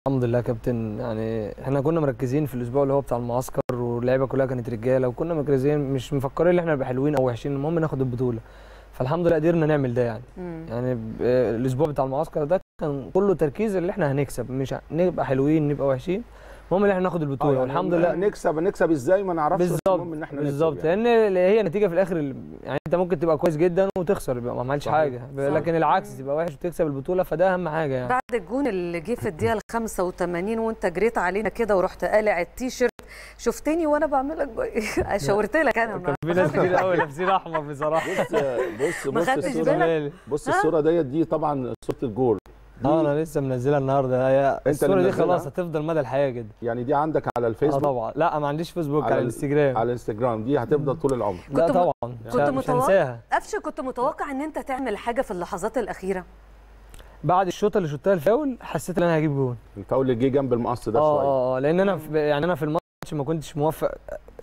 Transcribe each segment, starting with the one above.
الحمد لله يا كابتن يعني احنا كنا مركزين في الاسبوع اللي هو بتاع المعسكر واللعيبه كلها كانت رجاله وكنا مركزين مش مفكرين ان احنا نبقى حلوين او وحشين المهم ناخد البطوله فالحمد لله قدرنا نعمل ده يعني مم. يعني ب- الاسبوع بتاع المعسكر ده كان كله تركيز اللي احنا هنكسب مش ه- نبقى حلوين نبقى وحشين المهم ان احنا ناخد البطوله يعني والحمد لله نكسب نكسب ازاي ما نعرفش بس بالظبط المهم ان احنا نكسب بالظبط يعني. لان هي نتيجه في الاخر ال- يعني انت ممكن تبقى كويس جدا وتخسر يبقى ما عملتش صحيح. حاجه لكن العكس تبقى وحش وتكسب البطوله فده اهم حاجه يعني بعد الجون اللي جه في الدقيقه ال 85 وانت جريت علينا كده ورحت قالع التيشيرت شفتني وانا بعمل لك جو- شاورت لك انا كان في ناس كتير قوي لابسين احمر بصراحه بص بص ما بص خدتش الصوره بالك؟ بص الصوره ديت دي طبعا صوره الجول دي اه انا لسه منزلها النهارده هي اللي الصوره دي منزلها؟ خلاص هتفضل مدى الحياه كده يعني دي عندك على اه الفيسبوك طبعا لا ما عنديش فيسبوك على ال- الانستجرام على الانستجرام دي هتفضل طول العمر لا كنت م- طبعا مش كنت مش متوقع- هنساها قفشه كنت متوقع ان انت تعمل حاجه في اللحظات الاخيره بعد الشوطه اللي شوتها الفاول حسيت ان انا هجيب جون الفاول اللي جه جنب المقص ده اه شويه اه اه لان انا في يعني انا في الماتش ما كنتش موفق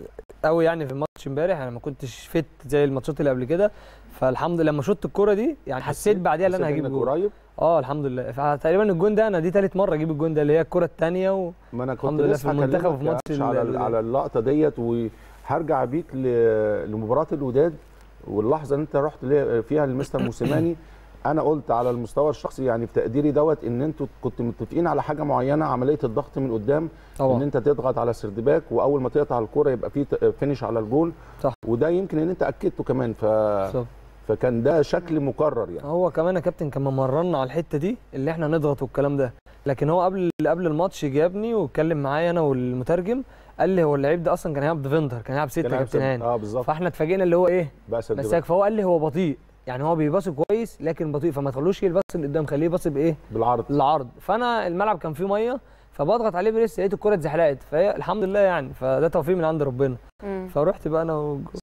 قوي يعني في الماتش امبارح انا ما كنتش فت زي الماتشات اللي قبل كده فالحمد لله لما شوت الكوره دي يعني حسيت بعديها ان انا حسيت هجيب إنك جون قريب اه الحمد لله فتقريبا الجون ده انا دي ثالث مره اجيب الجون ده اللي هي الكره الثانيه و... ما انا كنت الحمد لله لسه في المنتخب هكلمك وفي يا ماتش عفش على ال- على اللقطه ديت وهرجع بيك ل- لمباراه الوداد واللحظه اللي انت رحت ليه- فيها لمستر موسيماني انا قلت على المستوى الشخصي يعني في تقديري دوت ان انتوا كنتوا متفقين على حاجه معينه عمليه الضغط من قدام ان طبعا انت تضغط على سردباك واول ما تقطع الكوره يبقى في ت- فينش على الجول صح. وده يمكن ان انت اكدته كمان ف... بالظبط. فكان ده شكل مكرر يعني هو كمان يا كابتن كان ممرنا على الحته دي اللي احنا نضغط والكلام ده لكن هو قبل قبل الماتش جابني واتكلم معايا انا والمترجم قال لي هو اللعيب ده اصلا كان هيلعب ديفندر كان هيلعب سته كان يا كابتن هيكسب. هاني اه بالظبط فاحنا اتفاجئنا اللي هو ايه بقى سردباك مساك فهو قال لي هو بطيء يعني هو بيباصي كويس لكن بطيء فما تخلوش يباصي لقدام خليه يباصي بايه بالعرض العرض فانا الملعب كان فيه ميه فبضغط عليه بريس لقيت الكره اتزحلقت فهي الحمد لله يعني فده توفيق من عند ربنا مم. فرحت بقى انا